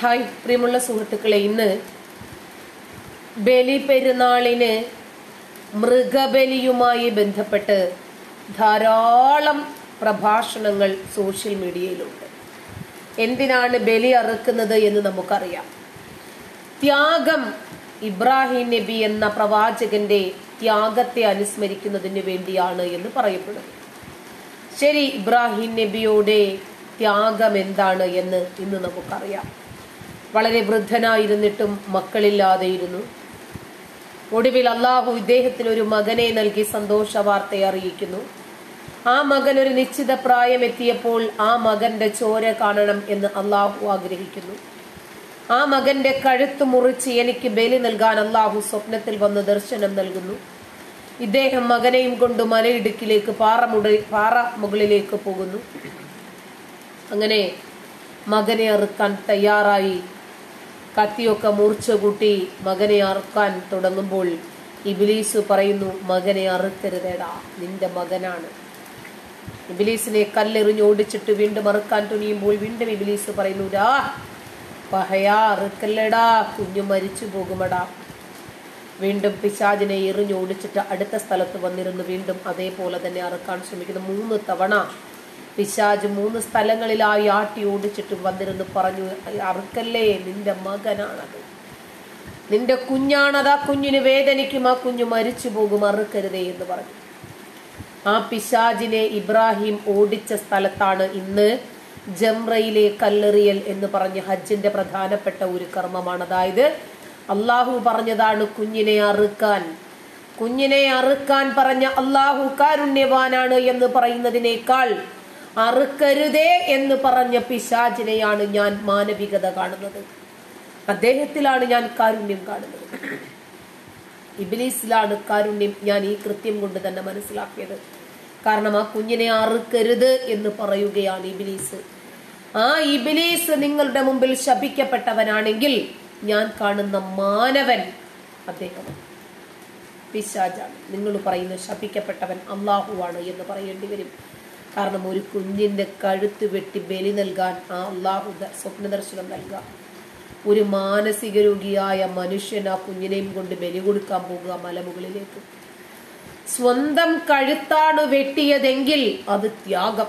Hi പ്രിയമുള്ള സുഹൃത്തുക്കളെ ഇന്ന് ബലി പെരുന്നാളിന് മൃഗബലിയുമായി ബന്ധപ്പെട്ട് ധാരാളം പ്രഭാഷണങ്ങൾ സോഷ്യൽ മീഡിയയിലുണ്ട് എന്തിനാണ് ബലി അറുക്കുന്നത് എന്ന് നമുക്കറിയാം ത്യാഗം ഇബ്രാഹിം നബി എന്ന പ്രവാചകന്റെ ത്യാഗത്തെ അനുസ്മരിക്കുന്നതിന് വേണ്ടിയാണ് എന്ന് പറയപ്പെടുന്നു ശരി ഇബ്രാഹിം നബിയുടെ ത്യാഗം എന്താണ് എന്ന് ഇന്ന് നമുക്കറിയാം വളരെ വൃദ്ധനായിരുന്നിട്ടും മക്കളില്ലാതെയിരുന്നു ഒടുവിൽ അള്ളാഹു ഇദ്ദേഹത്തിന് ഒരു മകനെ നൽകി സന്തോഷ വാർത്തയെ അറിയിക്കുന്നു ആ മകൻ ഒരു നിശ്ചിത പ്രായം എത്തിയപ്പോൾ ആ മകന്റെ ചോര കാണണം എന്ന് അള്ളാഹു ആഗ്രഹിക്കുന്നു ആ മകന്റെ കഴുത്ത് മുറിച്ച് എനിക്ക് ബലി നൽകാൻ അള്ളാഹു സ്വപ്നത്തിൽ വന്ന് ദർശനം നൽകുന്നു ഇദ്ദേഹം മകനെയും കൊണ്ട് മലയിടുക്കിലേക്ക് പാറമുട പാറ മുകളിലേക്ക് പോകുന്നു അങ്ങനെ മകനെ അറുക്കാൻ തയ്യാറായി കത്തിയൊക്കെ മൂർച്ച കൂട്ടി മകനെ അറുക്കാൻ തുടങ്ങുമ്പോൾ ഇബിലീസ് പറയുന്നു മകനെ അറുക്കരുതേടാ നിന്റെ മകനാണ് ഇബിലീസിനെ കല്ലെറിഞ്ഞ് ഓടിച്ചിട്ട് വീണ്ടും അറുക്കാൻ തുനിയുമ്പോൾ വീണ്ടും ഇബിലീസ് പറയുന്നു രാ പഹയാ അറുക്കല്ലടാ കുഞ്ഞു മരിച്ചു പോകുമടാ വീണ്ടും പിശാചിനെ എറിഞ്ഞ് ഓടിച്ചിട്ട് അടുത്ത സ്ഥലത്ത് വന്നിരുന്നു വീണ്ടും അതേപോലെ തന്നെ അറുക്കാൻ ശ്രമിക്കുന്നു മൂന്ന് തവണ പിശാജ് മൂന്ന് സ്ഥലങ്ങളിലായി ആട്ടി ഓടിച്ചിട്ട് വന്നിരുന്ന് പറഞ്ഞു അറുക്കല്ലേ നിന്റെ മകനാണത് നിന്റെ കുഞ്ഞാണത് ആ കുഞ്ഞിന് വേദനിക്കും ആ കുഞ്ഞു മരിച്ചു പോകും അറുക്കരുതേ എന്ന് പറഞ്ഞു ആ പിശാജിനെ ഇബ്രാഹിം ഓടിച്ച സ്ഥലത്താണ് ഇന്ന് ജംറയിലെ കല്ലെറിയൽ എന്ന് പറഞ്ഞ് ഹജ്ജിന്റെ പ്രധാനപ്പെട്ട ഒരു കർമ്മമാണ് അതായത് അള്ളാഹു പറഞ്ഞതാണ് കുഞ്ഞിനെ അറുക്കാൻ കുഞ്ഞിനെ അറുക്കാൻ പറഞ്ഞ അള്ളാഹു കാരുണ്യവാനാണ് എന്ന് പറയുന്നതിനേക്കാൾ അറുക്കരുതേ എന്ന് പറഞ്ഞ പിശാചിനെയാണ് ഞാൻ മാനവികത കാണുന്നത് അദ്ദേഹത്തിലാണ് ഞാൻ കാരുണ്യം കാണുന്നത് ഇബിലീസിലാണ് കാരുണ്യം ഞാൻ ഈ കൃത്യം കൊണ്ട് തന്നെ മനസ്സിലാക്കിയത് കാരണം ആ കുഞ്ഞിനെ അറുക്കരുത് എന്ന് പറയുകയാണ് ഇബിലീസ് ആ ഇബിലീസ് നിങ്ങളുടെ മുമ്പിൽ ശപിക്കപ്പെട്ടവനാണെങ്കിൽ ഞാൻ കാണുന്ന മാനവൻ അദ്ദേഹം പിശാജാണ് നിങ്ങൾ പറയുന്ന ശപിക്കപ്പെട്ടവൻ അള്ളാഹുവാണ് എന്ന് പറയേണ്ടി വരും കാരണം ഒരു കുഞ്ഞിന്റെ കഴുത്ത് വെട്ടി ബലി നൽകാൻ ആ അള്ളാഹു സ്വപ്ന ദർശനം നൽകാം ഒരു മാനസിക രോഗിയായ മനുഷ്യൻ ആ കുഞ്ഞിനെയും കൊണ്ട് ബലി കൊടുക്കാൻ പോകുക മലമുകളിലേക്ക് സ്വന്തം കഴുത്താണ് വെട്ടിയതെങ്കിൽ അത് ത്യാഗം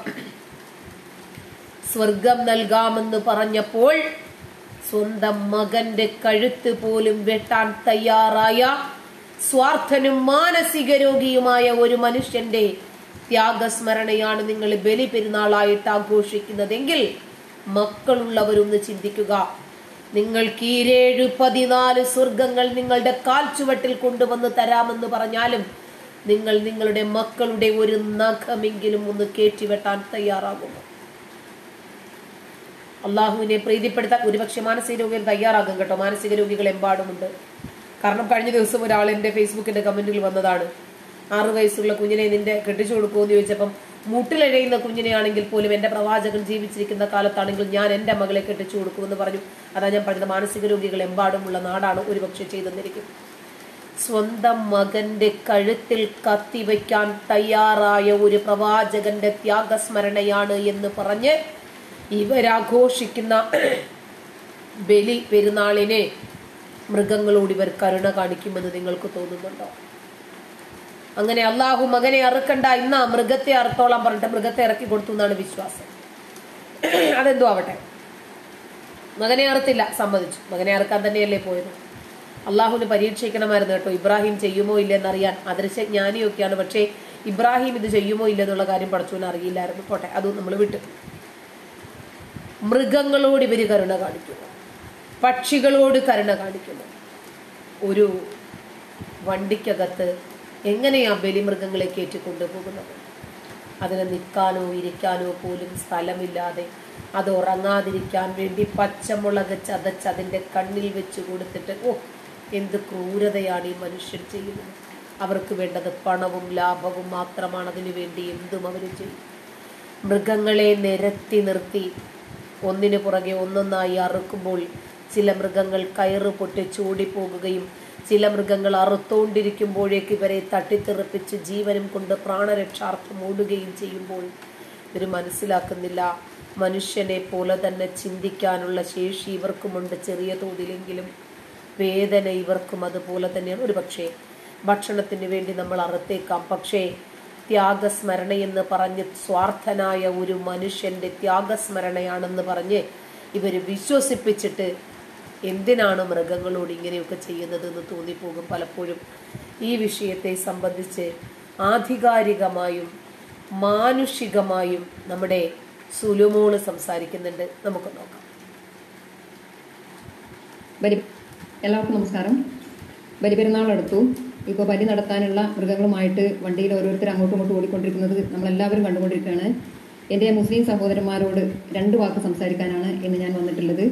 സ്വർഗം നൽകാമെന്ന് പറഞ്ഞപ്പോൾ സ്വന്തം മകന്റെ കഴുത്ത് പോലും വെട്ടാൻ തയ്യാറായ സ്വാർത്ഥനും മാനസിക രോഗിയുമായ ഒരു മനുഷ്യന്റെ ത്യാഗസ്മരണയാണ് നിങ്ങൾ ബലി പെരുന്നാളായിട്ട് ആഘോഷിക്കുന്നതെങ്കിൽ മക്കളുള്ളവരൊന്ന് ചിന്തിക്കുക നിങ്ങൾക്ക് ഈരേഴ് പതിനാല് സ്വർഗങ്ങൾ നിങ്ങളുടെ കാൽച്ചുവട്ടിൽ കൊണ്ടുവന്ന് തരാമെന്ന് പറഞ്ഞാലും നിങ്ങൾ നിങ്ങളുടെ മക്കളുടെ ഒരു നഖമെങ്കിലും ഒന്ന് കയറ്റിവെട്ടാൻ തയ്യാറാകുമോ അള്ളാഹുവിനെ പ്രീതിപ്പെടുത്താൻ ഒരുപക്ഷെ മാനസിക രോഗികൾ തയ്യാറാകും കേട്ടോ മാനസിക രോഗികൾ എമ്പാടുമുണ്ട് കാരണം കഴിഞ്ഞ ദിവസം ഒരാൾ എൻ്റെ ഫേസ്ബുക്കിന്റെ കമന്റിൽ വന്നതാണ് ആറു വയസ്സുള്ള കുഞ്ഞിനെ നിന്റെ കെട്ടിച്ചു കൊടുക്കുമോ എന്ന് ചോദിച്ചപ്പം മുട്ടിലെഴയുന്ന കുഞ്ഞിനെയാണെങ്കിൽ പോലും എന്റെ പ്രവാചകൻ ജീവിച്ചിരിക്കുന്ന കാലത്താണെങ്കിൽ ഞാൻ എന്റെ മകളെ കെട്ടിച്ചു കൊടുക്കുമെന്ന് പറഞ്ഞു അതാ ഞാൻ പറഞ്ഞത് മാനസിക രോഗികൾ എമ്പാടുമുള്ള നാടാണ് ഒരുപക്ഷെ ചെയ്തെന്നിരിക്കും സ്വന്തം മകന്റെ കഴുത്തിൽ കത്തിവെക്കാൻ തയ്യാറായ ഒരു പ്രവാചകന്റെ ത്യാഗസ്മരണയാണ് എന്ന് പറഞ്ഞ് ഇവരാഘോഷിക്കുന്ന ബലി പെരുന്നാളിനെ മൃഗങ്ങളോട് ഇവർ കരുണ കാണിക്കുമെന്ന് നിങ്ങൾക്ക് തോന്നുന്നുണ്ടോ അങ്ങനെ അള്ളാഹു മകനെ അറുക്കണ്ട ഇന്നാ മൃഗത്തെ അറുത്തോളാൻ പറഞ്ഞിട്ട് മൃഗത്തെ ഇറക്കി കൊടുത്തു എന്നാണ് വിശ്വാസം അതെന്തോ ആവട്ടെ മകനെ അറുത്തില്ല സമ്മതിച്ചു മകനെ അറുക്കാൻ തന്നെയല്ലേ പോയത് അള്ളാഹുവിന് പരീക്ഷിക്കണമായിരുന്നു കേട്ടോ ഇബ്രാഹിം ചെയ്യുമോ ഇല്ലെന്നറിയാൻ അദൃശ്യ ജ്ഞാനിയൊക്കെയാണ് പക്ഷേ ഇബ്രാഹിം ഇത് ചെയ്യുമോ ഇല്ലെന്നുള്ള കാര്യം പഠിച്ചുവിന് അറിയില്ലായിരുന്നു പോട്ടെ അതും നമ്മൾ വിട്ടു മൃഗങ്ങളോട് ഇവര് കരുണ കാണിക്കുന്നു പക്ഷികളോട് കരുണ കാണിക്കുന്നു ഒരു വണ്ടിക്കകത്ത് എങ്ങനെയാ ബലിമൃഗങ്ങളെ കയറ്റി കൊണ്ടുപോകുന്നത് അതിന് നിൽക്കാനോ ഇരിക്കാനോ പോലും സ്ഥലമില്ലാതെ അത് ഉറങ്ങാതിരിക്കാൻ വേണ്ടി പച്ചമുളക് ചതച്ച് അതിൻ്റെ കണ്ണിൽ വെച്ച് കൊടുത്തിട്ട് ഓ എന്ത് ക്രൂരതയാണ് ഈ മനുഷ്യൻ ചെയ്യുന്നത് അവർക്ക് വേണ്ടത് പണവും ലാഭവും മാത്രമാണ് അതിനു വേണ്ടി എന്തും അവർ ചെയ്യും മൃഗങ്ങളെ നിരത്തി നിർത്തി ഒന്നിനു പുറകെ ഒന്നൊന്നായി അറുക്കുമ്പോൾ ചില മൃഗങ്ങൾ കയറ് പൊട്ടി ചൂടിപ്പോകുകയും ചില മൃഗങ്ങൾ അറുത്തോണ്ടിരിക്കുമ്പോഴേക്ക് ഇവരെ തട്ടിത്തെറിപ്പിച്ച് ജീവനും കൊണ്ട് പ്രാണരക്ഷാർത്ഥം ഓടുകയും ചെയ്യുമ്പോൾ ഇവർ മനസ്സിലാക്കുന്നില്ല മനുഷ്യനെ പോലെ തന്നെ ചിന്തിക്കാനുള്ള ശേഷി ഇവർക്കുമുണ്ട് ചെറിയ തോതിലെങ്കിലും വേദന ഇവർക്കും അതുപോലെ തന്നെയാണ് ഒരു പക്ഷേ ഭക്ഷണത്തിന് വേണ്ടി നമ്മൾ അറുത്തേക്കാം പക്ഷേ ത്യാഗസ്മരണയെന്ന് പറഞ്ഞ് സ്വാർത്ഥനായ ഒരു മനുഷ്യന്റെ ത്യാഗസ്മരണയാണെന്ന് പറഞ്ഞ് ഇവർ വിശ്വസിപ്പിച്ചിട്ട് എന്തിനാണ് മൃഗങ്ങളോട് ഇങ്ങനെയൊക്കെ ചെയ്യുന്നതെന്ന് തോന്നിപ്പോകും പലപ്പോഴും ഈ വിഷയത്തെ സംബന്ധിച്ച് ആധികാരികമായും മാനുഷികമായും നമ്മുടെ സുലുമോള് സംസാരിക്കുന്നുണ്ട് നമുക്ക് നോക്കാം ബലി എല്ലാവർക്കും നമസ്കാരം ബലിപെരുന്നാൾ അടുത്തു ഇപ്പോൾ ബലി നടത്താനുള്ള മൃഗങ്ങളുമായിട്ട് വണ്ടിയിൽ ഓരോരുത്തർ അങ്ങോട്ടും ഇങ്ങോട്ടും ഓടിക്കൊണ്ടിരിക്കുന്നത് നമ്മളെല്ലാവരും കണ്ടുകൊണ്ടിരിക്കുകയാണ് എൻ്റെ മുസ്ലിം സഹോദരന്മാരോട് രണ്ട് വാക്ക് സംസാരിക്കാനാണ് ഇന്ന് ഞാൻ വന്നിട്ടുള്ളത്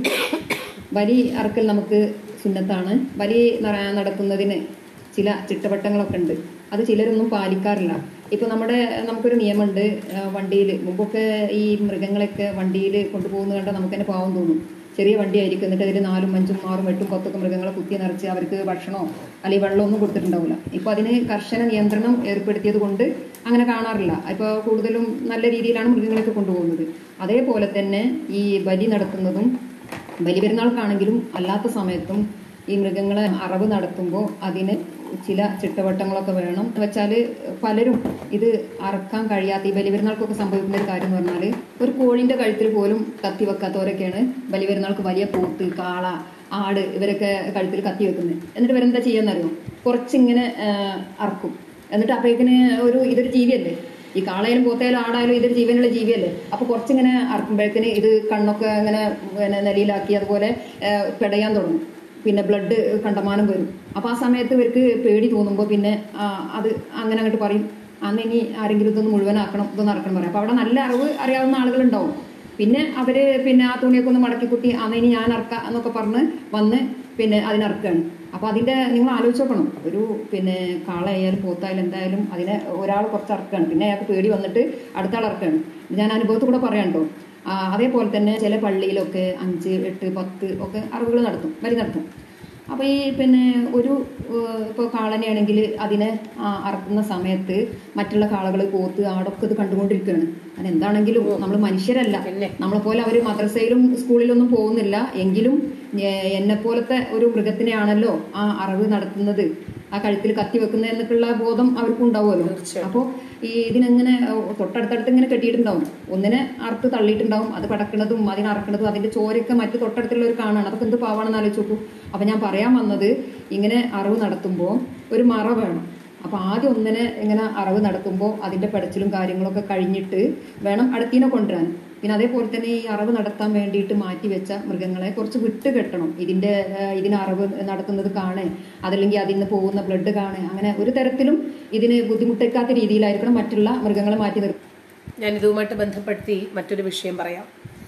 ബലി അറക്കൽ നമുക്ക് സുന്നത്താണ് ബലി നട- നടത്തുന്നതിന് ചില ചിട്ടവട്ടങ്ങളൊക്കെ ഉണ്ട് അത് ചിലരൊന്നും പാലിക്കാറില്ല ഇപ്പൊ നമ്മുടെ നമുക്കൊരു നിയമമുണ്ട് വണ്ടിയിൽ മുമ്പൊക്കെ ഈ മൃഗങ്ങളൊക്കെ വണ്ടിയിൽ കൊണ്ടുപോകുന്നത് കണ്ടാൽ നമുക്ക് തന്നെ പാവം തോന്നും ചെറിയ വണ്ടിയായിരിക്കും എന്നിട്ട് അതിൽ നാലും അഞ്ചും ആറും എട്ടും പത്തൊക്കെ മൃഗങ്ങളെ കുത്തി നിറച്ച് അവർക്ക് ഭക്ഷണമോ അല്ലെങ്കിൽ വെള്ളമൊന്നും കൊടുത്തിട്ടുണ്ടാവില്ല ഇപ്പൊ അതിന് കർശന നിയന്ത്രണം ഏർപ്പെടുത്തിയത് കൊണ്ട് അങ്ങനെ കാണാറില്ല ഇപ്പൊ കൂടുതലും നല്ല രീതിയിലാണ് മൃഗങ്ങളൊക്കെ കൊണ്ടുപോകുന്നത് അതേപോലെ തന്നെ ഈ ബലി നടത്തുന്നതും ബലിപെരുന്നാൾക്കാണെങ്കിലും അല്ലാത്ത സമയത്തും ഈ മൃഗങ്ങളെ അറവ് നടത്തുമ്പോൾ അതിന് ചില ചിട്ടവട്ടങ്ങളൊക്കെ വേണം എന്ന് വെച്ചാൽ പലരും ഇത് അറക്കാൻ കഴിയാത്ത ഈ ബലിപെരുന്നാൾക്കൊക്കെ സംഭവിക്കുന്ന ഒരു കാര്യം എന്ന് പറഞ്ഞാൽ ഒരു കോഴിന്റെ കഴുത്തിൽ പോലും കത്തി വെക്കാത്തവരൊക്കെയാണ് ബലിപെരുന്നാൾക്ക് വലിയ പോത്ത് കാള ആട് ഇവരൊക്കെ കഴുത്തിൽ കത്തി വെക്കുന്നത് എന്നിട്ട് ഇവരെന്താ ചെയ്യാന്നറിയോ കുറച്ചിങ്ങനെ ആ, അറക്കും എന്നിട്ട് അപ്പോഴേക്കിന് ഒരു ഇതൊരു ജീവിയല്ലേ ഈ കാളയായാലും പോത്തായാലും ആടായാലും ഇതൊരു ജീവനുള്ള ജീവിയല്ലേ അപ്പൊ കുറച്ചിങ്ങനെ അറക്കുമ്പോഴത്തേന് ഇത് കണ്ണൊക്കെ ഇങ്ങനെ പിന്നെ നിലയിലാക്കി അതുപോലെ ആ, പെടയാൻ തുടങ്ങും പിന്നെ ബ്ലഡ് കണ്ടമാനം വരും അപ്പൊ ആ സമയത്ത് ഇവർക്ക് പേടി തോന്നുമ്പോൾ പിന്നെ ആ, അത് അങ്ങനെ അങ്ങോട്ട് പറയും അന്ന് ഇനി ആരെങ്കിലും ഇതൊന്ന് മുഴുവനാക്കണം ഇതൊന്ന് അറക്കണം പറയും അപ്പൊ അവിടെ നല്ല അറിവ് അറിയാവുന്ന ആളുകളുണ്ടാവും പിന്നെ അവര് പിന്നെ ആ തുണിയൊക്കെ ഒന്ന് മടക്കി കുത്തി അന്ന് ഇനി ഞാൻ അറക്കാം എന്നൊക്കെ പറഞ്ഞ് വന്ന് പിന്നെ അതിനറക്കുകയാണ് അപ്പൊ അതിന്റെ നിങ്ങൾ ആലോചിച്ച് നോക്കണം ഒരു പിന്നെ കാളയായാലും പോത്തായാലും എന്തായാലും അതിനെ ഒരാൾ കുറച്ച് അറക്കുകയാണ് പിന്നെ അയാൾക്ക് പേടി വന്നിട്ട് അടുത്ത ആൾ ഇറക്കുകയാണ് ഇത് ഞാൻ അനുഭവത്തിൽ കൂടെ പറയാം കേട്ടോ ആ, അതേപോലെ തന്നെ ചില പള്ളിയിലൊക്കെ അഞ്ച് എട്ട് പത്ത് ഒക്കെ അറിവുകൾ നടത്തും ബലി നടത്തും അപ്പൊ ഈ പിന്നെ ഒരു ഏഹ്, ഇപ്പൊ കാളനെയാണെങ്കിൽ അതിനെ ആ, അറക്കുന്ന സമയത്ത് മറ്റുള്ള കാളകൾ പോത്ത് ആടൊക്കെ ഇത് കണ്ടുകൊണ്ടിരിക്കുകയാണ് അത് എന്താണെങ്കിലും നമ്മൾ മനുഷ്യരല്ല പിന്നെ? നമ്മളെ പോലെ അവര് മദ്രസയിലും സ്കൂളിലൊന്നും പോകുന്നില്ല എങ്കിലും എന്നെ പോലത്തെ ഒരു മൃഗത്തിനെയാണല്ലോ ആ അറിവ് നടത്തുന്നത് ആ കഴുത്തിൽ കത്തി വെക്കുന്നത് എന്നൊക്കെയുള്ള ബോധം അവർക്കും ഉണ്ടാവുമല്ലോ തീർച്ചയായും. അപ്പോൾ ഈ ഇതിനെങ്ങനെ ഏഹ്, തൊട്ടടുത്തടുത്ത് ഇങ്ങനെ കെട്ടിയിട്ടുണ്ടാവും ഒന്നിനെ അറുത്ത് തള്ളിയിട്ടുണ്ടാവും അത് പടക്കണതും അതിനെ അറക്കണതും അതിന്റെ ചോരയൊക്കെ മറ്റു തൊട്ടടുത്തുള്ളവർ കാണാണ് അതൊക്കെ എന്ത് പാവാണെന്ന് ആലോചിച്ച് നോക്കൂ അപ്പൊ ഞാൻ പറയാൻ വന്നത് ഇങ്ങനെ അറിവ് നടത്തുമ്പോൾ ഒരു മറ വേണം അപ്പൊ ആദ്യം ഒന്നിനെ ഇങ്ങനെ അറിവ് നടത്തുമ്പോൾ അതിന്റെ പെടച്ചിലും കാര്യങ്ങളൊക്കെ കഴിഞ്ഞിട്ട് വേണം അടുത്തീനെ കൊണ്ടുവരാൻ പിന്നെ അതേപോലെ തന്നെ ഈ അറിവ് നടത്താൻ വേണ്ടിയിട്ട് മാറ്റി വെച്ച മൃഗങ്ങളെ കുറച്ച് വിട്ട് കെട്ടണം ഇതിന്റെ ഏഹ്, ഇതിന് അറിവ് നടത്തുന്നത് കാണേ അതല്ലെങ്കിൽ അതിൽ നിന്ന് പോകുന്ന ബ്ലഡ് കാണേ അങ്ങനെ ഒരു തരത്തിലും ഇതിന് ബുദ്ധിമുട്ടേക്കാത്ത രീതിയിലായിരിക്കണം മറ്റുള്ള മൃഗങ്ങളെ മാറ്റി നിർത്തുക ഞാൻ ഇതുമായിട്ട് ബന്ധപ്പെടുത്തി മറ്റൊരു വിഷയം പറയാം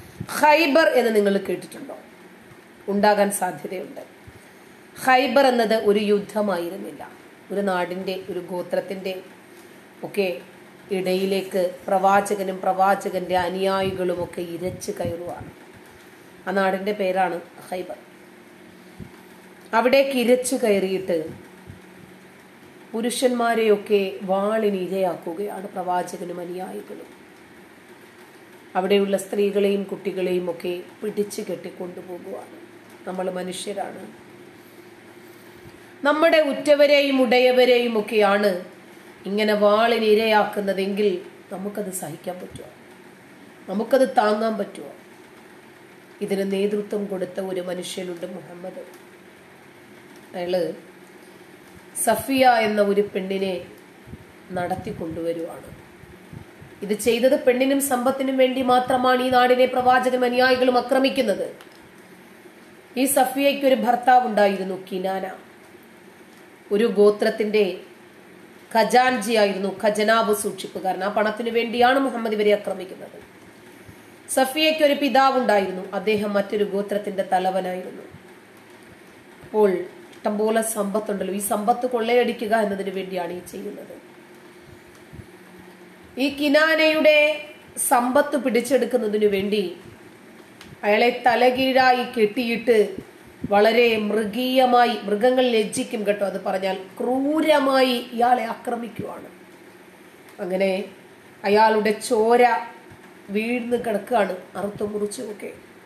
ഹൈബർ എന്ന് നിങ്ങൾ കേട്ടിട്ടുണ്ടോ ഉണ്ടാകാൻ സാധ്യതയുണ്ട് ഹൈബർ എന്നത് ഒരു യുദ്ധമായിരുന്നില്ല ഒരു നാടിൻ്റെ ഒരു ഗോത്രത്തിൻ്റെ ഒക്കെ ഇടയിലേക്ക് പ്രവാചകനും പ്രവാചകന്റെ അനുയായികളും ഒക്കെ ഇരച്ചു കയറുവാണ് ആ നാടിൻ്റെ പേരാണ് ഹൈബർ അവിടേക്ക് ഇരച്ചു കയറിയിട്ട് പുരുഷന്മാരെയൊക്കെ വാളിന് ഇരയാക്കുകയാണ് പ്രവാചകനും അനുയായികളും അവിടെയുള്ള സ്ത്രീകളെയും കുട്ടികളെയും ഒക്കെ പിടിച്ചു കെട്ടിക്കൊണ്ടുപോകുവാണ് നമ്മൾ മനുഷ്യരാണ് നമ്മുടെ ഉറ്റവരെയും ഉടയവരെയും ഒക്കെയാണ് ഇങ്ങനെ വാളിന് ഇരയാക്കുന്നതെങ്കിൽ നമുക്കത് സഹിക്കാൻ പറ്റുമോ നമുക്കത് താങ്ങാൻ പറ്റുമോ ഇതിന് നേതൃത്വം കൊടുത്ത ഒരു മനുഷ്യനുണ്ട് മുഹമ്മദ് അയാള് സഫിയ എന്ന ഒരു പെണ്ണിനെ നടത്തിക്കൊണ്ടുവരുവാണ് ഇത് ചെയ്തത് പെണ്ണിനും സമ്പത്തിനും വേണ്ടി മാത്രമാണ് ഈ നാടിനെ പ്രവാചകനും അനുയായികളും ആക്രമിക്കുന്നത് ഈ സഫിയയ്ക്ക് ഒരു ഭർത്താവ് ഉണ്ടായിരുന്നു കിനാന ഒരു ഗോത്രത്തിന്റെ ഖജാൻജിയായിരുന്നു ഖജനാവ് സൂക്ഷിപ്പുകാരൻ ആ പണത്തിന് വേണ്ടിയാണ് മുഹമ്മദ് ഇവരെ ആക്രമിക്കുന്നത് സഫിയയ്ക്ക് ഒരു പിതാവുണ്ടായിരുന്നു അദ്ദേഹം മറ്റൊരു ഗോത്രത്തിന്റെ തലവനായിരുന്നു അപ്പോൾ ഇഷ്ടംപോലെ സമ്പത്തുണ്ടല്ലോ ഈ സമ്പത്ത് കൊള്ളയടിക്കുക എന്നതിന് വേണ്ടിയാണ് ഈ ചെയ്യുന്നത് ഈ കിനാനയുടെ സമ്പത്ത് പിടിച്ചെടുക്കുന്നതിനു വേണ്ടി അയാളെ തലകീഴായി കെട്ടിയിട്ട് വളരെ മൃഗീയമായി മൃഗങ്ങൾ ലജ്ജിക്കും കേട്ടോ അത് പറഞ്ഞാൽ ക്രൂരമായി ഇയാളെ ആക്രമിക്കുവാണ് അങ്ങനെ അയാളുടെ ചോര വീഴ്ന്ന് കിടക്കുകയാണ് അറുത്തു മുറിച്ചുമൊക്കെ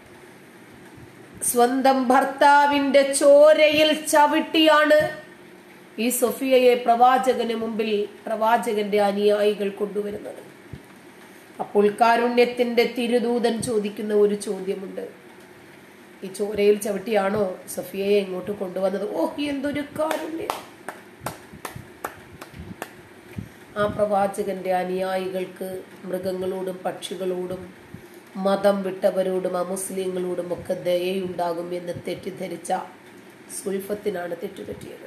സ്വന്തം ഭർത്താവിന്റെ ചോരയിൽ ചവിട്ടിയാണ് ഈ സൊഫിയയെ പ്രവാചകന് മുമ്പിൽ പ്രവാചകന്റെ അനുയായികൾ കൊണ്ടുവരുന്നത് അപ്പോൾ കാരുണ്യത്തിന്റെ തിരുദൂതൻ ചോദിക്കുന്ന ഒരു ചോദ്യമുണ്ട് ഈ ചോരയിൽ ചവിട്ടിയാണോ സഫിയയെ ഇങ്ങോട്ട് കൊണ്ടുവന്നത് ഓ എന്തൊരു കാരുണ്യം ആ പ്രവാചകന്റെ അനുയായികൾക്ക് മൃഗങ്ങളോടും പക്ഷികളോടും മതം വിട്ടവരോടും അമുസ്ലിങ്ങളോടും ഒക്കെ ദയയുണ്ടാകും എന്ന് തെറ്റിദ്ധരിച്ച സുൽഫത്തിനാണ് തെറ്റുപറ്റിയത്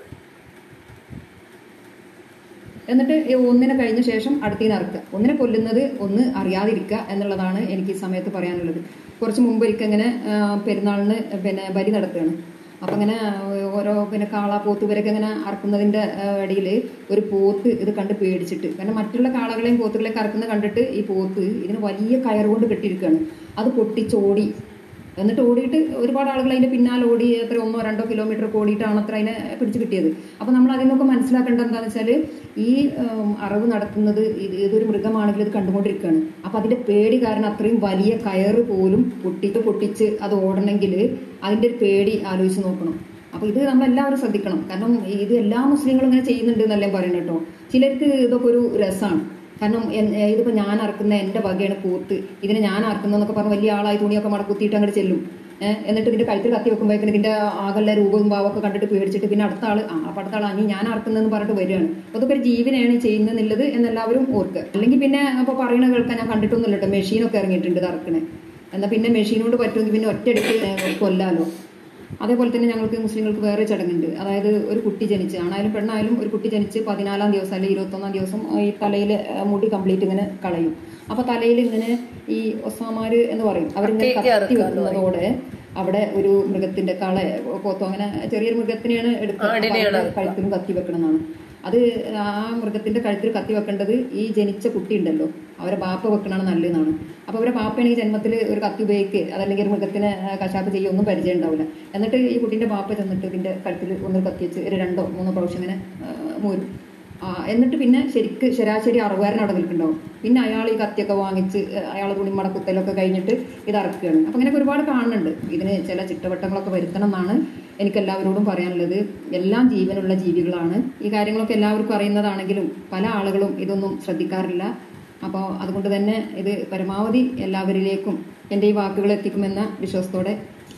എന്നിട്ട് ഈ ഒന്നിനെ കഴിഞ്ഞ ശേഷം അടുത്തതിനെ അറുക്കുക ഒന്നിനെ കൊല്ലുന്നത് ഒന്ന് അറിയാതിരിക്കുക എന്നുള്ളതാണ് എനിക്ക് ഈ സമയത്ത് പറയാനുള്ളത് കുറച്ച് മുമ്പ് ഒരിക്കൽ ഇങ്ങനെ ആ, പെരുന്നാളിന് പിന്നെ ബലി നടത്തുകയാണ് അപ്പം ഇങ്ങനെ ഓരോ പിന്നെ കാള പോത്ത് ഇവരൊക്കെ ഇങ്ങനെ അറക്കുന്നതിൻ്റെ ഇടയിൽ ഒരു പോത്ത് ഇത് കണ്ട് പേടിച്ചിട്ട് കാരണം മറ്റുള്ള കാളകളെയും പോത്തുകളെയും അറക്കുന്നത് കണ്ടിട്ട് ഈ പോത്ത് ഇതിന് വലിയ കയറുകൊണ്ട് കെട്ടിയിരിക്കുകയാണ് അത് പൊട്ടിച്ചോടി എന്നിട്ട് ഓടിയിട്ട് ഒരുപാട് ആളുകൾ അതിന്റെ പിന്നാലെ ഓടി എത്ര ഒന്നോ രണ്ടോ കിലോമീറ്റർ ഒക്കെ ഓടിയിട്ടാണ് അത്ര അതിനെ പിടിച്ചു കിട്ടിയത് അപ്പൊ നമ്മൾ അതിൽ നിന്നൊക്കെ മനസ്സിലാക്കേണ്ടത് എന്താണെന്ന് വെച്ചാൽ ഈ ഉം, അറവ് നടത്തുന്നത് ഇത് ഏതൊരു മൃഗമാണെങ്കിലും ഇത് കണ്ടുകൊണ്ടിരിക്കുകയാണ് അപ്പൊ അതിന്റെ പേടി കാരണം അത്രയും വലിയ കയറ് പോലും പൊട്ടിച്ച് പൊട്ടിച്ച് അത് ഓടണമെങ്കിൽ അതിന്റെ ഒരു പേടി ആലോചിച്ച് നോക്കണം അപ്പൊ ഇത് നമ്മൾ എല്ലാവരും ശ്രദ്ധിക്കണം കാരണം ഇത് എല്ലാ മുസ്ലിങ്ങളും ഇങ്ങനെ ചെയ്യുന്നുണ്ട് എന്നല്ലേ പറയുന്നത് കേട്ടോ ചിലർക്ക് ഇതൊക്കെ ഒരു രസമാണ് കാരണം എൻ- ഏ, ഇതിപ്പോ ഞാൻ അറക്കുന്ന എന്റെ വകയാണ് പൂത്ത് ഇതിനെ ഞാൻ അറക്കുന്നൊക്കെ പറഞ്ഞ് വലിയ ആളായി തുണിയൊക്കെ മടക്കുത്തിയിട്ട് അങ്ങോട്ട് ചെല്ലും ഏഹ് എന്നിട്ട് ഇതിന്റെ കഴുത്തിൽ കത്തി വെക്കുമ്പോഴേക്കും ഇതിന്റെ ആകല്ല രൂപവും ഭാവമൊക്കെ കണ്ടിട്ട് പേടിച്ചിട്ട് പിന്നെ അടുത്ത ആള് ആ അപ്പൊ അടുത്ത ആൾ അനി ഞാൻ അറക്കുന്നതെന്ന് പറഞ്ഞിട്ട് വരികയാണ് അപ്പൊ അതൊക്കെ ഒരു ജീവനെയാണ് ചെയ്യുന്നത് എന്നെല്ലാവരും ഓർക്കുക അല്ലെങ്കിൽ പിന്നെ അപ്പൊ പറയണ കേൾക്കാൻ ഞാൻ കണ്ടിട്ടൊന്നുമില്ല കേട്ടോ മെഷീനൊക്കെ ഇറങ്ങിയിട്ടുണ്ട് ഇത് അറക്കണേ എന്നാൽ പിന്നെ മെഷീനോട് പറ്റുമെങ്കിൽ പിന്നെ ഒറ്റയടിക്ക് ഏ, കൊല്ലാലോ അതേപോലെ തന്നെ ഞങ്ങൾക്ക് മുസ്ലിങ്ങൾക്ക് വേറെ ചടങ്ങുണ്ട് അതായത് ഒരു കുട്ടി ജനിച്ച് ആണായാലും പെണ്ണായാലും ഒരു കുട്ടി ജനിച്ച് പതിനാലാം ദിവസം അല്ലെങ്കിൽ ഇരുപത്തൊന്നാം ദിവസം ഈ തലയിൽ മുടി കംപ്ലീറ്റ് ഇങ്ങനെ കളയും അപ്പൊ തലയിൽ ഇങ്ങനെ ഈ ഒസാമാര് എന്ന് പറയും അവരിങ്ങനെ കത്തിയൊക്കെ കത്തി ഇറക്കുക എന്ന് വെക്കുന്നതോടെ അവിടെ ഒരു മൃഗത്തിന്റെ കള പോത്തോ അങ്ങനെ ചെറിയൊരു മൃഗത്തിനെയാണ് എടുക്കുക അപ്പൊ ആടിനെയാണ് അതിന്റെ കഴുത്തിലും കത്തി വെക്കണം എന്നാണ് അത് ആ മൃഗത്തിന്റെ കഴുത്തിൽ കത്തി വെക്കേണ്ടത് ഈ ജനിച്ച കുട്ടി ഉണ്ടല്ലോ അവരെ ബാപ്പ വെക്കണതാണ് നല്ലതെന്നാണ് അപ്പൊ അവരെ ബാപ്പയാണെങ്കിൽ ജന്മത്തിൽ ഒരു കത്തി ഉപയോഗിക്കുക അതല്ലെങ്കിൽ ഒരു മൃഗത്തിനെ ആ, കശാപ്പ് ചെയ്യുക ഒന്നും പരിചയം ഉണ്ടാവില്ല എന്നിട്ട് ഈ കുട്ടീന്റെ ബാപ്പ ചെന്നിട്ട് ഇതിന്റെ കഴുത്തിൽ ഒന്ന് കത്തി വെച്ച് ഒരു രണ്ടോ മൂന്നോ പ്രാവശ്യം ഇങ്ങനെ ആ, മൂരും ആ, എന്നിട്ട് പിന്നെ ശരിക്ക് ശരാശരി അറുപതിന് അവിടെ നിൽക്കുന്നുണ്ടാവും പിന്നെ അയാൾ ഈ കത്തിയൊക്കെ വാങ്ങിച്ച് അയാൾ തുണിമട കുത്തലൊക്കെ കഴിഞ്ഞിട്ട് ഇത് അറക്കുകയാണ് അപ്പൊ ഇങ്ങനെയൊക്കെ ഒരുപാട് കാണുന്നുണ്ട് ഇതിന് ചില ചിട്ടവട്ടങ്ങളൊക്കെ വരുത്തണം എന്നാണ് എനിക്ക് എല്ലാവരോടും പറയാനുള്ളത് എല്ലാം ജീവനുള്ള ജീവികളാണ് ഈ കാര്യങ്ങളൊക്കെ എല്ലാവർക്കും അറിയുന്നതാണെങ്കിലും പല ആളുകളും ഇതൊന്നും ശ്രദ്ധിക്കാറില്ല അപ്പോൾ അതുകൊണ്ട് തന്നെ ഇത് പരമാവധി എല്ലാവരിലേക്കും എൻ്റെ ഈ വാക്കുകൾ എത്തിക്കുമെന്ന വിശ്വാസത്തോടെ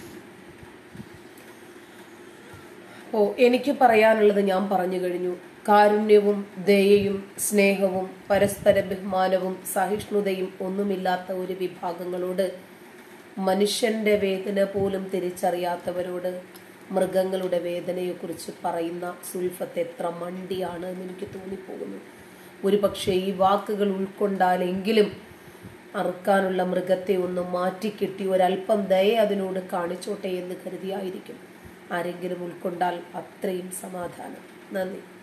ഓ എനിക്ക് പറയാനുള്ളത് ഞാൻ പറഞ്ഞു കഴിഞ്ഞു കാരുണ്യവും ദയയും സ്നേഹവും പരസ്പര ബഹുമാനവും സഹിഷ്ണുതയും ഒന്നുമില്ലാത്ത ഒരു വിഭാഗങ്ങളോട് മനുഷ്യന്റെ വേദന പോലും തിരിച്ചറിയാത്തവരോട് മൃഗങ്ങളുടെ വേദനയെക്കുറിച്ച് പറയുന്ന സുൽഫത്ത് എത്ര മണ്ടിയാണ് എന്ന് എനിക്ക് തോന്നിപ്പോകുന്നു ഒരു പക്ഷേ ഈ വാക്കുകൾ ഉൾക്കൊണ്ടാലെങ്കിലും അറുക്കാനുള്ള മൃഗത്തെ ഒന്ന് മാറ്റിക്കെട്ടി ഒരല്പം ദയ അതിനോട് കാണിച്ചോട്ടെ എന്ന് കരുതിയായിരിക്കും ആരെങ്കിലും ഉൾക്കൊണ്ടാൽ അത്രയും സമാധാനം നന്ദി